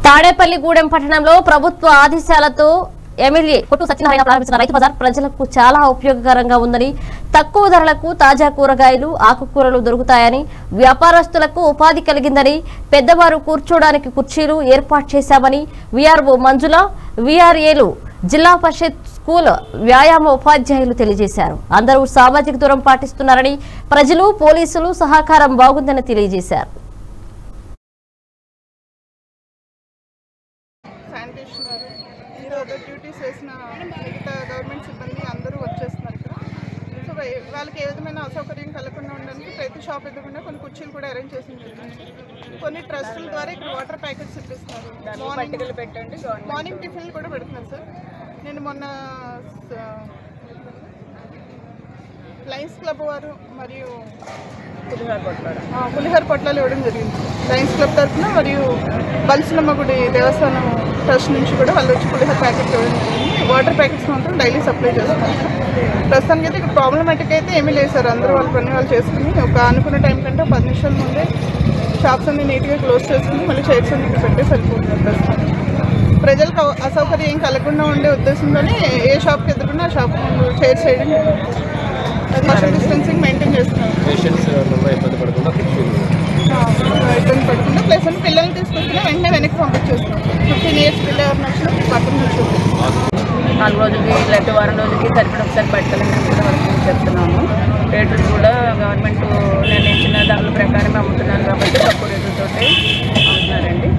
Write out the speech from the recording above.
తాడేపల్లిగూడెం పట్టణంలో ప్రభుత్వ ఆదేశాలతో ఎమ్మెల్యే కొట్టు సత్యనారాయణ ప్రారంభించిన రైతు బజార్ ప్రజలకు చాలా ఉపయోగకరంగా ఉందని తక్కువ ధరలకు తాజా కూరగాయలు ఆకుకూరలు దొరుకుతాయని వ్యాపారస్తులకు ఉపాధి కలిగిందని పెద్దవారు కూర్చోడానికి కుర్చీలు ఏర్పాటు చేశామని విఆర్ఓ మంజుల విఆర్ఏలు జిల్లా పరిషత్ స్కూల్ వ్యాయామ ఉపాధ్యాయులు తెలియజేశారు అందరూ సామాజిక దూరం పాటిస్తున్నారని ప్రజలు పోలీసులు సహకారం బాగుందని తెలియజేశారు శానిటేషన్ వారు ఇంకా అదర్ డ్యూటీస్ వేసిన మిగతా గవర్నమెంట్ సిబ్బంది అందరూ వచ్చేస్తున్నారు ఇక్కడ సో వై- వాళ్ళకి ఏ విధమైన అసౌకర్యం కలగకుండా ఉండడానికి ప్రతి షాప్ ఎదుగుండా కొన్ని కుర్చీలు కూడా అరేంజ్ చేసి ఉంటుంది కొన్ని ట్రస్టుల ద్వారా ఇక్కడ వాటర్ ప్యాకెట్స్ ఇప్పిస్తున్నారు మార్నింగ్ పెట్టండి మార్నింగ్ టిఫిన్లు కూడా పెడుతున్నారు సార్ నేను మొన్న స- లయన్స్ క్లబ్ వారు మరియు ఆ, పులిహోర పొట్లాలు ఇవ్వడం జరిగింది లయన్స్ క్లబ్ తరఫున మరియు బల్సులమ్మ గుడి దేవస్థానం ట్రస్ట్ నుంచి కూడా వాళ్ళు వచ్చి పులిహోర ప్యాకెట్ ఇవ్వడం జరిగింది వాటర్ ప్యాకెట్స్ మాత్రం డైలీ సప్లై చేస్తున్నారు ప్రస్తుతానికి అయితే ఇక్కడ ప్రాబ్లమాటిక్ అయితే ఏమీ లేదు సార్ అందరూ వాళ్ళ పని వాళ్ళు చేసుకుని ఒక అనుకున్న టైం కంటే ఒక పది నిమిషాల ముందే షాప్స్ అన్ని నీట్గా క్లోజ్ చేసుకుని మళ్ళీ చైర్స్ అన్ని ఇక్కడ పెట్టేసి వెళ్ళిపోతున్నారు ప్రస్తుతానికి ప్రజలకు అవ- అసౌకర్యం ఏం కలగకుండా ఉండే ఉద్దేశంతోనే ఏ షాప్కి ఎదురుకున్నా ఆ షాప్ ముందు చైర్స్ చేయడం జరిగింది. అది సోషల్ డిస్టెన్సింగ్ మెయింటైన్ చేస్తున్నారు పేషెంట్స్ ఎవరైనా ఇబ్బంది పడకుండా కూర్చుని ఇబ్బంది పడుతుంది ప్లస్ అని పిల్లల్ని తీసుకొచ్చినా వెంటనే వెనక్కి పంపించేస్తున్నాం ఫిఫ్టీన్ ఇయర్స్ పిల్లలు ఎవరిని వచ్చినా పక్కన నుంచి నాలుగు రోజులకి లేకపోతే వారం రోజులకి సరిపడ ఒకసారి పట్టుకెళ్ళండి కూడా వాళ్ళకి చెప్తున్నాము రేట్లు కూడా గవర్నమెంట్ నిర్ణయించిన దాని ప్రకారం అమ్ముతున్నారు కాబట్టి తక్కువ రేట్లతోటి అమ్ముతున్నారండి